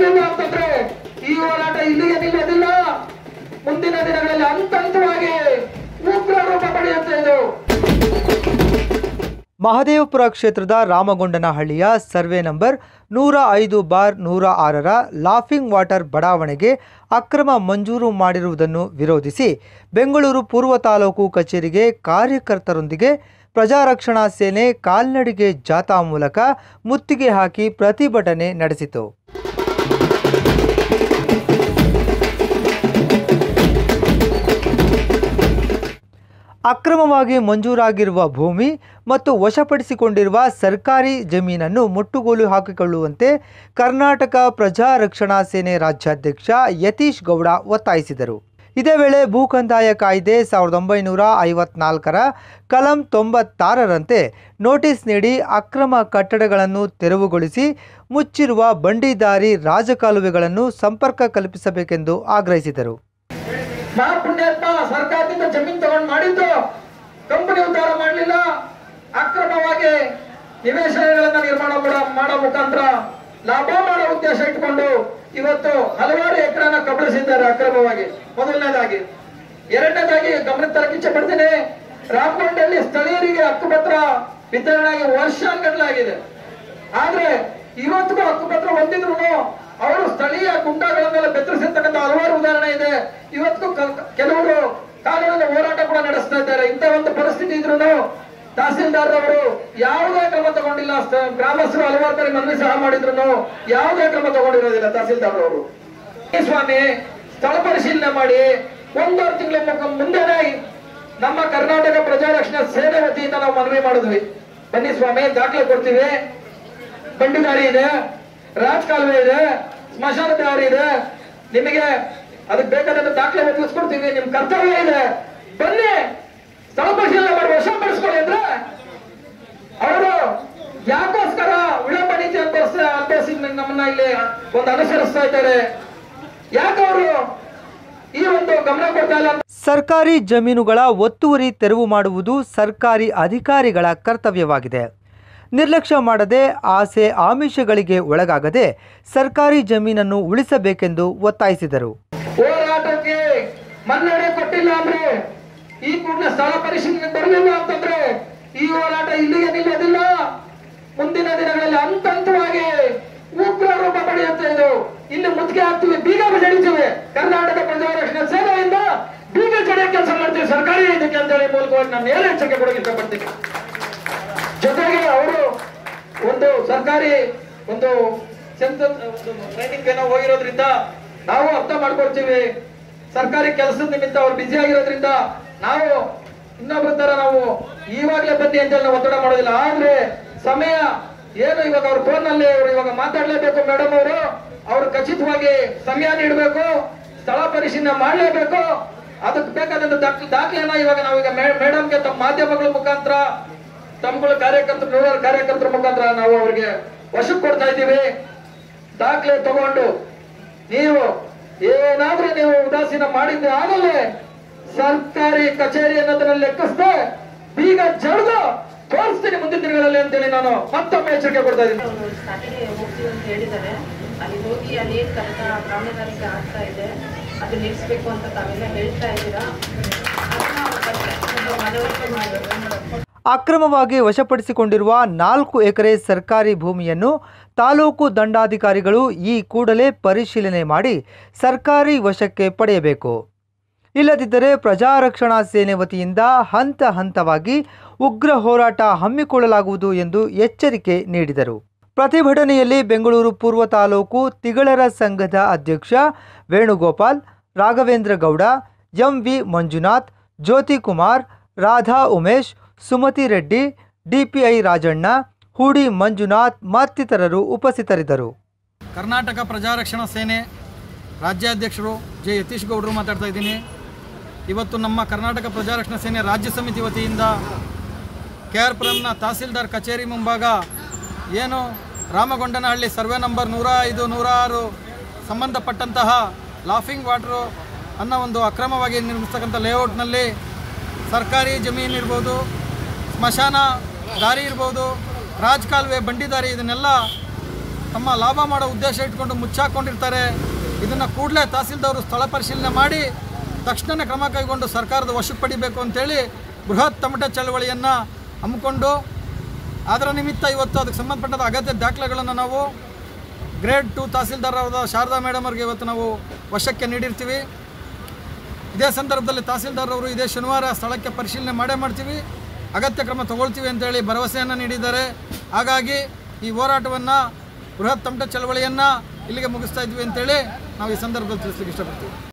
ಬರಲಿಲ್ಲ ಅಂತಂದ್ರೆ ಈ ಹೋರಾಟ ಇಲ್ಲಿಗೆ ನಿಲ್ಲೋದಿಲ್ಲ ಮುಂದಿನ ದಿನಗಳಲ್ಲಿ ಹಂತ ಹಂತವಾಗಿ ಉಗ್ರ ರೂಪ ಪಡೆಯುತ್ತೆ ಇದು ಮಹದೇವಪುರ ಕ್ಷೇತ್ರದ ರಾಮಗೊಂಡನಹಳ್ಳಿಯ ಸರ್ವೆ ನಂಬರ್ ನೂರ ಐದು ಬಾರ್ ನೂರ ಆರರ ಲಾಫಿಂಗ್ ವಾಟರ್ ಬಡಾವಣೆಗೆ ಅಕ್ರಮ ಮಂಜೂರು ಮಾಡಿರುವುದನ್ನು ವಿರೋಧಿಸಿ ಬೆಂಗಳೂರು ಪೂರ್ವ ತಾಲೂಕು ಕಚೇರಿಗೆ ಕಾರ್ಯಕರ್ತರೊಂದಿಗೆ ಪ್ರಜಾರಕ್ಷಣಾ ಸೇನೆ ಕಾಲ್ನಡಿಗೆ ಜಾಥಾ ಮೂಲಕ ಮುತ್ತಿಗೆ ಹಾಕಿ ಪ್ರತಿಭಟನೆ ನಡೆಸಿತು ಅಕ್ರಮವಾಗಿ ಮಂಜೂರಾಗಿರುವ ಭೂಮಿ ಮತ್ತು ವಶಪಡಿಸಿಕೊಂಡಿರುವ ಸರ್ಕಾರಿ ಜಮೀನನ್ನು ಮುಟ್ಟುಗೋಲು ಹಾಕಿಕೊಳ್ಳುವಂತೆ ಕರ್ನಾಟಕ ಪ್ರಜಾ ರಕ್ಷಣಾ ಸೇನೆ ರಾಜ್ಯಾಧ್ಯಕ್ಷ ಯತೀಶ್ ಗೌಡ ಒತ್ತಾಯಿಸಿದರು ಇದೇ ವೇಳೆ ಭೂ ಕಂದಾಯ ಕಾಯ್ದೆ ಸಾವಿರದ ಒಂಬೈನೂರ ಐವತ್ನಾಲ್ಕರ ಕಲಂ ತೊಂಬತ್ತಾರರಂತೆ ನೋಟಿಸ್ ನೀಡಿ ಅಕ್ರಮ ಕಟ್ಟಡಗಳನ್ನು ತೆರವುಗೊಳಿಸಿ ಮುಚ್ಚಿರುವ ಬಂಡಿದಾರಿ ರಾಜಕಾಲುವೆಗಳನ್ನು ಸಂಪರ್ಕ ಕಲ್ಪಿಸಬೇಕೆಂದು ಆಗ್ರಹಿಸಿದರು ಮಾ ಪುಣ್ಯಾತ್ಮ ಸರ್ಕಾರದಿಂದ ಜಮೀನ್ ತಗೊಂಡ್ ಮಾಡಿದ್ದು ಕಂಪನಿ ಉದ್ಧಾರ ಮಾಡಲಿಲ್ಲ ಅಕ್ರಮವಾಗಿ ನಿವೇಶನಗಳನ್ನ ನಿರ್ಮಾಣ ಮಾಡ- ಮಾಡೋ ಮುಖಾಂತರ ಲಾಭ ಮಾಡೋ ಉದ್ದೇಶ ಇಟ್ಕೊಂಡು ಇವತ್ತು ಹಲವಾರು ಎಕರೆನ ಕಬಳಿಸಿದ್ದಾರೆ ಅಕ್ರಮವಾಗಿ ಮೊದಲನೇದಾಗಿ ಎರಡನೇದಾಗಿ ಗಮನ ತರಕ್ಕೆ ಇಚ್ಛೆ ಪಡ್ತೀನಿ ರಾಮಗೊಂಡಲ್ಲಿ ಸ್ಥಳೀಯರಿಗೆ ಹಕ್ಕುಪತ್ರ ವಿತರಣೆಯಾಗಿ ವರ್ಷಾನ್ಗಟ್ಲಾಗಿದೆ ಆದ್ರೆ ಇವತ್ತಿಗೂ ಹಕ್ಕುಪತ್ರ ಹೊಂದಿದ್ರು ಅವರು ಸ್ಥಳೀಯ ಗುಂಡಾಗಳನ್ನೆಲ್ಲ ಬೆತ್ತರಿಸಿರ್ತಕ್ಕಂಥ ಹಲವಾರು ಉದಾಹರಣೆ ಇದೆ ಇವತ್ತಿಗೂ ಕ- ಕೆಲವರು ಕಾನೂನಿನ ಹೋರಾಟ ಕೂಡ ನಡೆಸ್ತಾ ಇದ್ದಾರೆ ಇಂಥ ಒಂದು ಪರಿಸ್ಥಿತಿ ಇದ್ರು ತಹಸೀಲ್ದಾರ್ ಅವರು ಯಾವುದೇ ಕ್ರಮ ತಗೊಂಡಿಲ್ಲ ಸ- ಗ್ರಾಮಸ್ಥರು ಹಲವಾರು ಬಾರಿ ಮನವಿ ಸಹ ಮಾಡಿದ್ರು ಯಾವುದೇ ಕ್ರಮ ತಗೊಂಡಿರೋದಿಲ್ಲ ತಹಸೀಲ್ದಾರ್ ಅವರು ಈ ಸ್ವಾಮಿ ಸ್ಥಳ ಪರಿಶೀಲನೆ ಮಾಡಿ ಒಂದೂವರೆ ತಿಂಗಳ ಮುಂದೆನೆ ನಮ್ಮ ಕರ್ನಾಟಕ ಪ್ರಜಾರಕ್ಷಣಾ ಸೇನೆ ವತಿಯಿಂದ ನಾವು ಮನವಿ ಮಾಡಿದ್ವಿ ಬನ್ನಿ ಸ್ವಾಮಿ ದಾಖಲೆ ಕೊಡ್ತೀವಿ ಬಂಡಿದಾರಿ ಇದೆ ರಾಜ್ ಕಾಲುವೆ ಇದೆ ಸ್ಮಶಾನ ದಾರಿ ಇದೆ ನಿಮಗೆ ಅದಕ್ಕೆ ಬೇಕಾದಂತ ದಾಖಲೆ ಒದಗಿಸ್ಕೊಡ್ತೀವಿ ನಿಮ್ ಕರ್ತವ್ಯ ಇದೆ ಬನ್ನಿ ಸ್ಥಳ ಪರಿಶೀಲನೆ ಮಾಡಿ ವಶಪಡಿಸ್ಕೊಳ್ಳಿ ಅಂದ್ರೆ ಅವರು ಯಾಕೋಸ್ಕರ ವಿಳಂಬ ನೀತಿ ಅನುಭವಿಸ ಅನುಭವಿಸಿ ನಮ್ಮನ್ನ ಇಲ್ಲಿ ಒಂದು ಅನುಸರಿಸ್ತಾ ಇದ್ದಾರೆ ಯಾಕೆ ಅವರು ಈ ಒಂದು ಗಮನ ಕೊಡ್ತಾ ಇಲ್ಲ ಅಂತ ಸರ್ಕಾರಿ ಜಮೀನುಗಳ ಒತ್ತುವರಿ ತೆರವು ಮಾಡುವುದು ಸರ್ಕಾರಿ ಅಧಿಕಾರಿಗಳ ಕರ್ತವ್ಯವಾಗಿದೆ ನಿರ್ಲಕ್ಷ್ಯ ಮಾಡದೆ ಆಸೆ ಆಮಿಷಗಳಿಗೆ ಒಳಗಾಗದೆ ಸರ್ಕಾರಿ ಜಮೀನನ್ನು ಉಳಿಸಬೇಕೆಂದು ಒತ್ತಾಯಿಸಿದರು ಹೋರಾಟಕ್ಕೆ ಮನ್ನಣೆ ಕೊಟ್ಟಿಲ್ಲ ಅಂದ್ರೆ ಈ ಕೂಡಲೇ ಸ್ಥಳ ಪರಿಶೀಲನೆ ಬರಲಿಲ್ಲ ಅಂತಂದ್ರೆ ಈ ಹೋರಾಟ ಇಲ್ಲಿಗೆ ನಿಲ್ಲೋದಿಲ್ಲ ಮುಂದಿನ ದಿನಗಳಲ್ಲಿ ಹಂತ ಹಂತವಾಗಿ ಉಗ್ರ ರೂಪ ಪಡೆಯುತ್ತೆ ಇದು ಇಲ್ಲಿ ಮುತ್ತಿಗೆ ಹಾಕ್ತೀವಿ ಬೀಗ ಬೆಳೆಯುತ್ತೀವಿ ಕರ್ನಾಟಕ ಪ್ರಜಾರಕ್ಷಣಾ ಸೇನೆಯಿಂದ ಬೀಗ ಜಡಿಯ ಕೆಲಸ ಮಾಡ್ತೀವಿ ಸರ್ಕಾರಿ ಇದಕ್ಕೆ ಅಂತ ಹೇಳಿ ಮೂಲಕವಾಗಿ ನಾನು ನೇರ ಎಚ್ಚರಿಕೆ ಕೊಡೋಕೆ ಇಷ್ಟಪಡ್ತೀನಿ ಜೊತೆಗೆ ಅವರು ಒಂದು ಸರ್ಕಾರಿ ಒಂದು ಟ್ರೈನಿಂಗ್ ಏನೋ ಹೋಗಿರೋದ್ರಿಂದ ನಾವು ಅರ್ಥ ಮಾಡ್ಕೊಳ್ತೀವಿ ಸರ್ಕಾರಿ ಕೆಲಸದ ನಿಮಿತ್ತ ಅವ್ರು ಬ್ಯುಸಿ ಆಗಿರೋದ್ರಿಂದ ನಾವು ಇನ್ನೊಬ್ಬರ ತರ ನಾವು ಇವಾಗ್ಲೇ ಬನ್ನಿ ಅಂತ ಹೇಳಿ ನಾವು ಒತ್ತಡ ಮಾಡೋದಿಲ್ಲ ಆದ್ರೆ ಸಮಯ ಏನು ಇವಾಗ ಅವ್ರ ಫೋನ್ ನಲ್ಲಿ ಅವರು ಇವಾಗ ಮಾತಾಡ್ಲೇಬೇಕು ಮೇಡಮ್ ಅವರು ಅವ್ರು ಖಚಿತವಾಗಿ ಸಮಯ ನೀಡಬೇಕು ಸ್ಥಳ ಪರಿಶೀಲನೆ ಮಾಡಲೇಬೇಕು ಅದಕ್ಕೆ ಬೇಕಾದಂತ ದಾಖಲೆ ದಾಖಲೆನ ಇವಾಗ ನಾವೀಗ ಮೇಡಮ್ಗೆ ತಮ್ಮ ಮಾಧ್ಯಮಗಳ ಮುಖಾಂತರ ತಮ್ಮಗಳ ಕಾರ್ಯಕರ್ತರು ನೂರಾರು ಕಾರ್ಯಕರ್ತರ ಮುಖಾಂತರ ನಾವು ಅವರಿಗೆ ವಶಕ್ಕೆ ಕೊಡ್ತಾ ಇದ್ದೀವಿ ದಾಖಲೆ ತಗೊಂಡು ನೀವು ಏನಾದ್ರೂ ನೀವು ಉದಾಸೀನ ಮಾಡಿದ್ರೆ ಆಗಲೇ ಸರ್ಕಾರಿ ಕಚೇರಿ ಅನ್ನೋದನ್ನ ಲೆಕ್ಕಿಸದೆ ಬೀಗ ಜಡ್ದು ತೋರಿಸ್ತೀನಿ ಮುಂದಿನ ದಿನಗಳಲ್ಲಿ ಅಂತೇಳಿ ನಾನು ಮತ್ತೊಮ್ಮೆ ಎಚ್ಚರಿಕೆ ಕೊಡ್ತಾ ಇದ್ದೀನಿ ಅವರು ಸ್ಟಾರ್ಟಿಂಗ್ ಹೋಗ್ತೀವಿ ಅಂತ ಹೇಳಿದ್ದಾರೆ ಅಲ್ಲಿ ಹೋಗಿ ಅಲ್ಲಿ ಏನು ಕರೆಕ್ಟ ಕಾಮಗಾರಿಕೆ ಆಗ್ತಾ ಇದೆ ಅದು ನಿಲ್ಲಿಸ್ಬೇಕು ಅಂತ ತಾವೆಲ್ಲ ಹೇಳ್ತಾ ಇದ್ದೀರಾ ಅದನ್ನ ಅವ್ರು ಸ್ವಲ್ಪ ಮನವರಿಕೆ ಮಾಡಬೇಕು ಅಕ್ರಮವಾಗಿ ವಶಪಡಿಸಿಕೊಂಡಿರುವ ನಾಲ್ಕು ಎಕರೆ ಸರ್ಕಾರಿ ಭೂಮಿಯನ್ನು ತಾಲೂಕು ದಂಡಾಧಿಕಾರಿಗಳು ಈ ಕೂಡಲೇ ಪರಿಶೀಲನೆ ಮಾಡಿ ಸರ್ಕಾರಿ ವಶಕ್ಕೆ ಪಡೆಯಬೇಕು ಇಲ್ಲದಿದ್ದರೆ ಪ್ರಜಾರಕ್ಷಣಾ ಸೇನೆ ವತಿಯಿಂದ ಹಂತ ಹಂತವಾಗಿ ಉಗ್ರ ಹೋರಾಟ ಹಮ್ಮಿಕೊಳ್ಳಲಾಗುವುದು ಎಂದು ಎಚ್ಚರಿಕೆ ನೀಡಿದರು ಪ್ರತಿಭಟನೆಯಲ್ಲಿ ಬೆಂಗಳೂರು ಪೂರ್ವ ತಾಲೂಕು ತಿಗಳರ ಸಂಘದ ಅಧ್ಯಕ್ಷ Venugopal Raghavendra Gowda M V Manjunath Jyothi Kumar Radha Umesh Sumathi Reddy DPI Rajanna Hoodi Manjunath ಮತ್ತಿತರರು ಉಪಸ್ಥಿತರಿದ್ದರು ಕರ್ನಾಟಕ ಪ್ರಜಾರಕ್ಷಣಾ ಸೇನೆ ರಾಜ್ಯಾಧ್ಯಕ್ಷರು ಜೆ ಯತೀಶ್ ಗೌಡರು ಮಾತಾಡ್ತಾ ಇದ್ದೀನಿ ಇವತ್ತು ನಮ್ಮ ಕರ್ನಾಟಕ ಪ್ರಜಾರಕ್ಷಣಾ ಸೇನೆ ರಾಜ್ಯ ಸಮಿತಿ ವತಿಯಿಂದ ಕೆ ಆರ್ ಪುರಂನ ತಹಸೀಲ್ದಾರ್ ಕಚೇರಿ ಮುಂಭಾಗ ಏನು ರಾಮಗೊಂಡನಹಳ್ಳಿ ಸರ್ವೆ ನಂಬರ್ ನೂರ ಐದು ನೂರ ಆರು ಸಂಬಂಧಪಟ್ಟಂತಹ ಲಾಫಿಂಗ್ ವಾಟ್ರು ಅನ್ನೋ ಒಂದು ಅಕ್ರಮವಾಗಿ ನಿರ್ಮಿಸ್ತಕ್ಕಂಥ ಲೇಔಟ್ನಲ್ಲಿ ಸರ್ಕಾರಿ ಜಮೀನು ಇರ್ಬೋದು ಸ್ಮಶಾನ ದಾರಿ ಇರ್ಬೋದು ರಾಜ್ ಕಾಲುವೆ ಬಂಡಿ ದಾರಿ ಇದನ್ನೆಲ್ಲ ತಮ್ಮ ಲಾಭ ಮಾಡೋ ಉದ್ದೇಶ ಇಟ್ಕೊಂಡು ಮುಚ್ಚಾಕೊಂಡಿರ್ತಾರೆ ಇದನ್ನು ಕೂಡಲೇ ತಹಸೀಲ್ದವರು ಸ್ಥಳ ಪರಿಶೀಲನೆ ಮಾಡಿ ತಕ್ಷಣವೇ ಕ್ರಮ ಕೈಗೊಂಡು ಸರ್ಕಾರದ ವಶಕ್ಕೆ ಪಡಿಬೇಕು ಅಂತೇಳಿ ಬೃಹತ್ ತಮಟೆ ಚಳವಳಿಯನ್ನು ಹಮ್ಮಿಕೊಂಡು ಅದರ ನಿಮಿತ್ತ ಇವತ್ತು ಅದಕ್ಕೆ ಸಂಬಂಧಪಟ್ಟಂಥ ಅಗತ್ಯ ದಾಖಲೆಗಳನ್ನು ನಾವು ಗ್ರೇಡ್ ಟು ತಹಸೀಲ್ದಾರರಾದ ಶಾರದಾ ಮೇಡಮ್ ಅವ್ರಿಗೆ ಇವತ್ತು ನಾವು ವಶಕ್ಕೆ ನೀಡಿರ್ತೀವಿ ಇದೇ ಸಂದರ್ಭದಲ್ಲಿ ತಹಸೀಲ್ದಾರವರು ಇದೇ ಶನಿವಾರ ಸ್ಥಳಕ್ಕೆ ಪರಿಶೀಲನೆ ಮಾಡೇ ಮಾಡ್ತೀವಿ ಅಗತ್ಯ ಕ್ರಮ ತಗೊಳ್ತೀವಿ ಅಂತೇಳಿ ಭರವಸೆಯನ್ನು ನೀಡಿದ್ದಾರೆ ಹಾಗಾಗಿ ಈ ಹೋರಾಟವನ್ನು ಬೃಹತ್ ತಮಟೆ ಚಳವಳಿಯನ್ನು ಇಲ್ಲಿಗೆ ಮುಗಿಸ್ತಾ ಇದ್ವಿ ಅಂತೇಳಿ ನಾವು ಈ ಸಂದರ್ಭದಲ್ಲಿ ತಿಳಿಸ್ಲಿಕ್ಕೆ ಇಷ್ಟಪಡ್ತೀವಿ